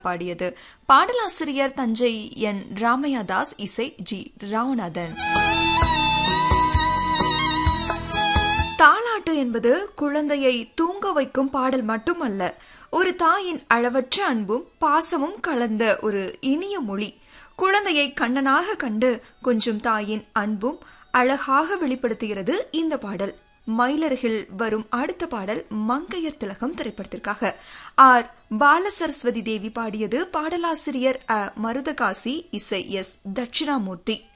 பாடியது பாடலாசிரியர் தஞ்சை என் ராமையாதாஸ் இசை ஜி ராமநாதன் தாலாட்டு என்பது குழந்தையை தூங்க வைக்கும் பாடல் மட்டுமல்ல ஒரு தாயின் அளவற்ற அன்பும் பாசமும் கலந்த ஒரு இனிய மொழி குழந்தையை கண்ணனாக கண்டு கொஞ்சம் தாயின் அன்பும் அழகாக வெளிப்படுத்துகிறது இந்த பாடல் மயிலருகில் வரும் அடுத்த பாடல் மங்கையர் திலகம் திரைப்படத்திற்காக ஆர் பாலசரஸ்வதி தேவி பாடியது பாடலாசிரியர் அ மருதகாசி இசை எஸ் தட்சிணாமூர்த்தி